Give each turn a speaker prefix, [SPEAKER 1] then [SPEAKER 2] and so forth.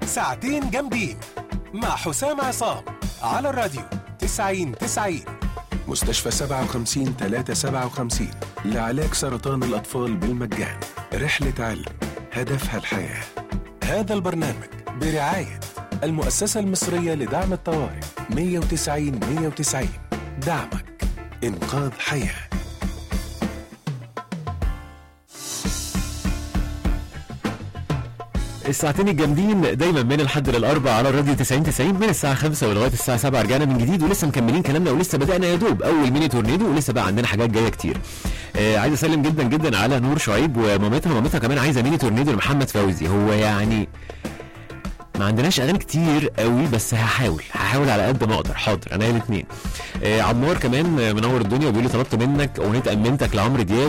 [SPEAKER 1] ساعتين جامدين مع حسام عصام على الراديو 90 90 مستشفى 57 357 لعلاج سرطان الأطفال بالمجان رحلة علم هدفها الحياة هذا البرنامج برعاية المؤسسة المصرية لدعم الطوارئ 190 190 دعمك إنقاذ حياه
[SPEAKER 2] الساعتين الجامدين دايما من الحد للاربع على الراديو 90 90 من الساعه 5 ولغايه الساعه 7 رجعنا من جديد ولسه مكملين كلامنا ولسه بدانا يا دوب اول ميني تورنيدو ولسه بقى عندنا حاجات جايه كتير آه عايز اسلم جدا جدا على نور شعيب ومامتها مامتها كمان عايزه ميني تورنيدو لمحمد فوزي هو يعني ما عندناش اغاني كتير قوي بس هحاول هحاول على قد ما اقدر حاضر انا الاثنين آه عمار كمان آه، منور الدنيا وبيقول لي طلبت منك اغنيه امنتك لعمرو دياب